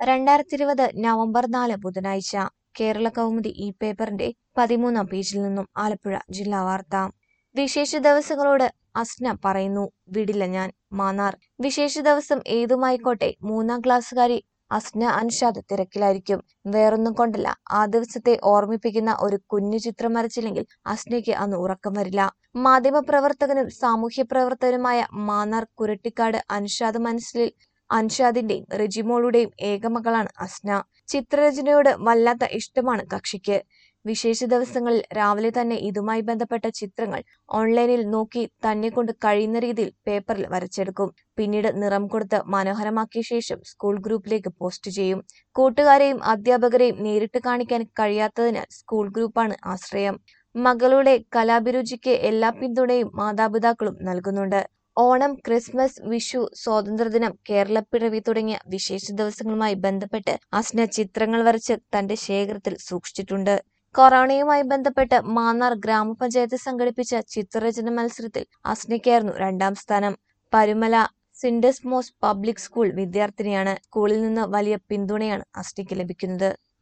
രണ്ടായിരത്തി ഇരുപത് നവംബർ നാല് ബുധനാഴ്ച കേരള കൗമുദി ഈ പേപ്പറിന്റെ പതിമൂന്നാം പേജിൽ നിന്നും ആലപ്പുഴ ജില്ലാ വാർത്ത വിശേഷ ദിവസങ്ങളോട് അസ്ന പറയുന്നു വിടില്ല ഞാൻ മാന്നാർ വിശേഷ ദിവസം ഏതുമായിക്കോട്ടെ മൂന്നാം ക്ലാസ്സുകാരി അസ്ന അൻഷാദ് തിരക്കിലായിരിക്കും വേറൊന്നും കൊണ്ടല്ല ആ ദിവസത്തെ ഓർമ്മിപ്പിക്കുന്ന ഒരു കുഞ്ഞു ചിത്രം വരച്ചില്ലെങ്കിൽ അസ്നയ്ക്ക് അന്ന് ഉറക്കം വരില്ല മാധ്യമപ്രവർത്തകനും സാമൂഹ്യ പ്രവർത്തകനുമായ മാന്നാർ കുരട്ടിക്കാട് അൻഷാദ് മനസ്സിൽ അൻഷാദിന്റെയും റെജിമോളുടെയും ഏകമകളാണ് അസ്ന ചിത്രരചനയോട് വല്ലാത്ത ഇഷ്ടമാണ് കക്ഷിക്ക് വിശേഷ ദിവസങ്ങളിൽ രാവിലെ തന്നെ ഇതുമായി ബന്ധപ്പെട്ട ചിത്രങ്ങൾ ഓൺലൈനിൽ നോക്കി തന്നെ കൊണ്ട് കഴിയുന്ന രീതിയിൽ പേപ്പറിൽ വരച്ചെടുക്കും പിന്നീട് നിറം കൊടുത്ത് മനോഹരമാക്കിയ ശേഷം സ്കൂൾ ഗ്രൂപ്പിലേക്ക് പോസ്റ്റ് ചെയ്യും കൂട്ടുകാരെയും അധ്യാപകരെയും നേരിട്ട് കാണിക്കാൻ കഴിയാത്തതിനാൽ സ്കൂൾ ഗ്രൂപ്പാണ് ആശ്രയം മകളുടെ കലാഭിരുചിക്ക് എല്ലാ പിന്തുണയും മാതാപിതാക്കളും നൽകുന്നുണ്ട് ഓണം ക്രിസ്മസ് വിഷു സ്വാതന്ത്ര്യദിനം കേരളപ്പിറവി തുടങ്ങിയ വിശേഷ ദിവസങ്ങളുമായി ബന്ധപ്പെട്ട് അസ്ന ചിത്രങ്ങൾ വരച്ച് തന്റെ ശേഖരത്തിൽ സൂക്ഷിച്ചിട്ടുണ്ട് കൊറോണയുമായി ബന്ധപ്പെട്ട് മാന്നാർ ഗ്രാമപഞ്ചായത്ത് സംഘടിപ്പിച്ച ചിത്രരചന മത്സരത്തിൽ അസ്നയ്ക്കായിരുന്നു രണ്ടാം സ്ഥാനം പരുമല സിൻഡസ്മോസ് പബ്ലിക് സ്കൂൾ വിദ്യാർത്ഥിനിയാണ് സ്കൂളിൽ നിന്ന് വലിയ പിന്തുണയാണ് അസ്നയ്ക്ക് ലഭിക്കുന്നത്